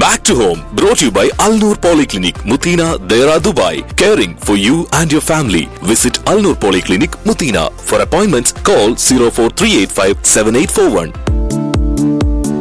Back to home, brought to you by Al Noor Polyclinic, Mutina, Dera, Dubai. Caring for you and your family. Visit Al Noor Polyclinic, Mutina. For appointments, call 04385 7841.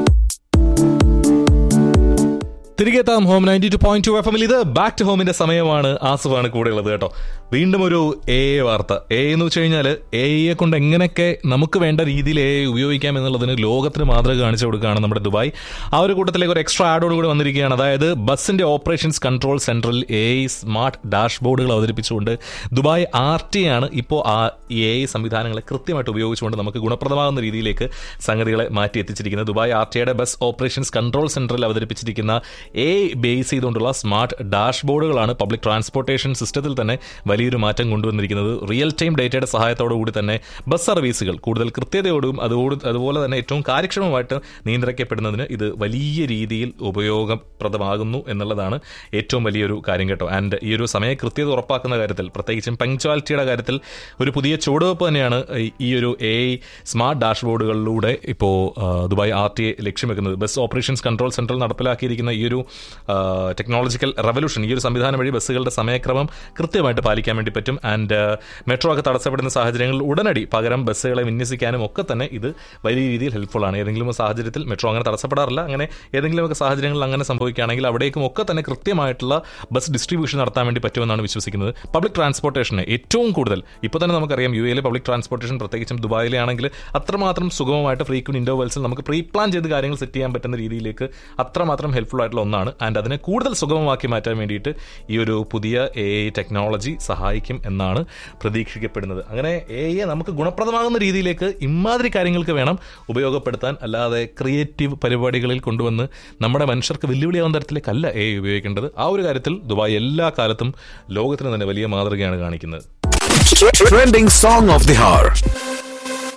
തിരികെ എത്താം home ninety two point two F എമ്മിൽ ഇത് back to ഹോമിന്റെ സമയമാണ് ആസുവാണ് കൂടെ ഉള്ളത് കേട്ടോ വീണ്ടും ഒരു എ വാർത്ത എ എന്ന് വെച്ച് കഴിഞ്ഞാൽ എയെ കൊണ്ട് എങ്ങനെയൊക്കെ നമുക്ക് വേണ്ട രീതിയിൽ എ ഉപയോഗിക്കാം എന്നുള്ളതിന് ലോകത്തിന് മാതൃക കാണിച്ചു കൊടുക്കുകയാണ് നമ്മുടെ ദുബായ് ആ ഒരു കൂട്ടത്തിലേക്ക് ഒരു എക്സ്ട്രാ ആഡോട് കൂടി വന്നിരിക്കുകയാണ് അതായത് ബസ്സിന്റെ ഓപ്പറേഷൻസ് കൺട്രോൾ സെന്ററിൽ എ സ്മാർട്ട് ഡാഷ്ബോർഡുകൾ അവതരിപ്പിച്ചുകൊണ്ട് ദുബായ് ആർ ടി ആണ് ഇപ്പോൾ ആ എ സംവിധാനങ്ങളെ കൃത്യമായിട്ട് ഉപയോഗിച്ചുകൊണ്ട് നമുക്ക് ഗുണപ്രദമാകുന്ന രീതിയിലേക്ക് സംഗതികളെ മാറ്റി എത്തിച്ചിരിക്കുന്നത് ദുബായ് ആർ ടിയുടെ ബസ് ഓപ്പറേഷൻസ് കൺട്രോൾ സെന്ററിൽ അവതരിപ്പിച്ചിരിക്കുന്ന എ ബേസ് ചെയ്തുകൊണ്ടുള്ള സ്മാർട്ട് ഡാഷ്ബോർഡുകളാണ് പബ്ലിക് ട്രാൻസ്പോർട്ടേഷൻ സിസ്റ്റത്തിൽ തന്നെ വലിയൊരു മാറ്റം കൊണ്ടുവന്നിരിക്കുന്നത് റിയൽ ടൈം ഡേറ്റയുടെ സഹായത്തോടു കൂടി തന്നെ ബസ് സർവീസുകൾ കൂടുതൽ കൃത്യതയോടും അതോട് അതുപോലെ തന്നെ ഏറ്റവും കാര്യക്ഷമമായിട്ട് നിയന്ത്രിക്കപ്പെടുന്നതിന് ഇത് വലിയ രീതിയിൽ ഉപയോഗപ്രദമാകുന്നു എന്നുള്ളതാണ് ഏറ്റവും വലിയൊരു കാര്യം കേട്ടോ ആൻഡ് ഈ ഒരു സമയ കൃത്യത ഉറപ്പാക്കുന്ന കാര്യത്തിൽ പ്രത്യേകിച്ചും പങ്ക്ച്വാലിറ്റിയുടെ കാര്യത്തിൽ ഒരു പുതിയ ചുവടുവെപ്പ് തന്നെയാണ് ഈ- ഈ ഒരു എ സ്മാർട്ട് ഡാഷ്ബോർഡുകളിലൂടെ ഇപ്പോൾ ദുബായ് ആർ ടി എ ലക്ഷ്യം വെക്കുന്നത് ബസ് ഓപ്പറേഷൻസ് കൺട്രോൾ സെൻട്രൽ നടപ്പിലാക്കിയിരിക്കുന്ന ഈ ഒരു ടെക്നോളജിക്കൽ റവല്യൂഷൻ ഈ ഒരു സംവിധാനം വഴി ബസ്സുകളുടെ സമയക്രമം കൃത്യമായിട്ട് പാലിക്കാൻ വേണ്ടി പറ്റും ആൻഡ് മെട്രോ ഒക്കെ തടസ്സപ്പെടുന്ന സാഹചര്യങ്ങളിൽ ഉടനടി പകരം ബസ്സുകളെ വിന്യസിക്കാനും ഒക്കെ തന്നെ ഇത് വലിയ രീതിയിൽ ഹെൽപ്ഫുൾ ആണ് ഏതെങ്കിലും ഒരു സാഹചര്യത്തിൽ മെട്രോ അങ്ങനെ തടസ്സപ്പെടാറില്ല അങ്ങനെ ഏതെങ്കിലുമൊക്കെ സാഹചര്യങ്ങളിൽ അങ്ങനെ സംഭവിക്കുകയാണെങ്കിൽ അവിടേക്കും ഒക്കെ തന്നെ കൃത്യമായിട്ടുള്ള ബസ് ഡിസ്ട്രിബ്യൂഷൻ നടത്താൻ വേണ്ടി പറ്റുമെന്നാണ് വിശ്വസിക്കുന്നത് പബ്ലിക് ട്രാൻസ്പോർട്ടേഷന് ഏറ്റവും കൂടുതൽ ഇപ്പോൾ തന്നെ നമുക്കറിയാം യു എയിലെ പബ്ലിക് ട്രാൻസ്പോർട്ടേഷൻ പ്രത്യേകിച്ചും ദുബായിലെ ആണെങ്കിൽ അത്രമാത്രം സുഗമമായിട്ട് ഫ്രീക്വന്റ് ഇൻ്റർവെൽസിൽ നമുക്ക് പ്രീ പ്ലാൻ ചെയ്ത് കാര്യങ്ങൾ സെറ്റ് ചെയ്യാൻ പറ്റുന്ന രീതിയിലേക്ക് അത്രമാത്രം ഹെൽപ്ഫുൾ ആയിട്ടുള്ള ഒന്നാണ് ആൻഡ് അതിനെ കൂടുതൽ സുഗമമാക്കി മാറ്റാൻ വേണ്ടിയിട്ട് ഈ ഒരു പുതിയ എ ടെക്നോളജി സഹായിക്കും എന്നാണ് പ്രതീക്ഷിക്കപ്പെടുന്നത് അങ്ങനെ എ നമുക്ക് ഗുണപ്രദമാകുന്ന രീതിയിലേക്ക് ഇമാതിരി കാര്യങ്ങൾക്ക് വേണം ഉപയോഗപ്പെടുത്താൻ അല്ലാതെ ക്രിയേറ്റീവ് പരിപാടികളിൽ കൊണ്ടുവന്ന് നമ്മുടെ മനുഷ്യർക്ക് വെല്ലുവിളിയാവുന്ന തരത്തിലേക്കല്ല എ ഉപയോഗിക്കേണ്ടത് ആ ഒരു കാര്യത്തിൽ ദുബായ് എല്ലാ കാലത്തും ലോകത്തിന് തന്നെ വലിയ മാതൃകയാണ് കാണിക്കുന്നത് Trending song of the hour.